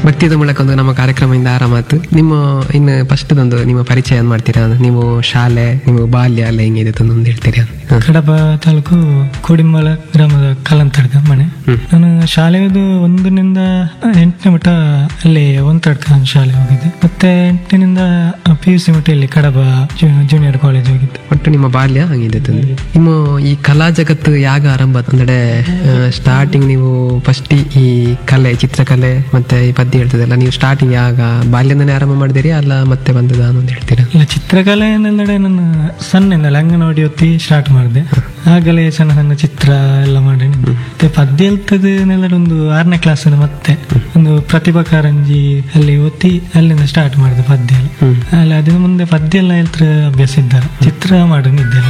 ಭಕ್ತಿದ ಮೂಲಕ ಒಂದು ನಮ್ಮ ಕಾರ್ಯಕ್ರಮದಿಂದ ಆರಾಮಾತು ನಿಮ್ಮ ಇನ್ನು ಫಸ್ಟ್ ಒಂದು ನಿಮ್ಮ ಪರಿಚಯ ಏನ್ ಮಾಡ್ತೀರಾ ನೀವು ಶಾಲೆ ನಿಮ್ಮ ಬಾಲ್ಯ ಎಲ್ಲ ಹೆಂಗಿದೆ ಅಂತ ಒಂದು ಹೇಳ್ತೀರಾ ಹ. ಕಡಬ ತಾಲೂಕು ಕೋಡಿಮಲ ಗ್ರಾಮದ ಕಲ್ಲಂತಡ್ಕ ಮನೆ ಹ್ಮ್. ನಾನು ಶಾಲೆಯದು ಒಂದರಿಂದ ಎಂಟನೇ ಮಟ್ಟ ಅಲ್ಲಿ ಒಂತಡ್ಕ ಶಾಲೆ ಹೋಗಿದ್ದೆ ಮತ್ತೆ ಎಂಟನಿಂದ ಪಿ ಯು ಸಿ ಮಟ್ಟ ಇಲ್ಲಿ ಕಡಬ ಜೂನಿಯರ್ ಕಾಲೇಜ್ ಹೋಗಿದ್ದೆ ಒಟ್ಟು ನಿಮ್ಮ ಬಾಲ್ಯ ಹಂಗಿದೆ ತಂದೆ ನಿಮ್ಮ ಈ ಕಲಾ ಜಗತ್ತು ಯಾಗ ಆರಂಭ ಅಂದ್ರೆ ಸ್ಟಾರ್ಟಿಂಗ್ ನೀವು ಫಸ್ಟ್ ಈ ಕಲೆ ಚಿತ್ರಕಲೆ ಮತ್ತೆ ಈ ಪದ್ಯ ಹೇಳ್ತದಲ್ಲ ನೀವು ಸ್ಟಾರ್ಟಿಂಗ್ ಯಾಗ ಬಾಲ್ಯದಿಂದನೇ ಆರಂಭ ಮಾಡಿದಿರಿ ಅಲ್ಲ ಮತ್ತೆ ಬಂದದ ಅನ್ನೋದು ಹೇಳ್ತೀರಾ ಇಲ್ಲ ಚಿತ್ರಕಲೆ ಎಂದೆಲ್ಲಡೆ ನನ್ನ ಸಣ್ಣಿಂದಲೇ ಅಂಗನವಾಡಿ ಹೊತ್ತಿ ಸ್ಟಾರ್ಟ್ ಮಾಡಿದೆ ಆಗಲೇ ಸಣ್ಣ ಸಣ್ಣ ಚಿತ್ರ ಎಲ್ಲ ಮಾಡಿ ಮತ್ತೆ ಪದ್ಯ ಹೇಳ್ತದೆ ನೆಲ್ಲಡೆ ಒಂದು ಆರನೇ ಕ್ಲಾಸ್ ಮತ್ತೆ ಒಂದು ಪ್ರತಿಭಾ ಕಾರಂಜಿ ಅಲ್ಲಿ ಓದಿ ಅಲ್ಲಿಂದ ಸ್ಟಾರ್ಟ್ ಮಾಡಿದೆ ಪದ್ಯ ಎಲ್ಲ ಹ್ಮ್ ಅಲ್ಲಿ ಅದ್ರ ಮುಂದೆ ಪದ್ಯ ಎಲ್ಲ ಹೇಳ್ತಾರೆ ಅಭ್ಯಾಸ ಇದ್ದಾರೆ ಚಿತ್ರ ಮಾಡಿದ್ದೆ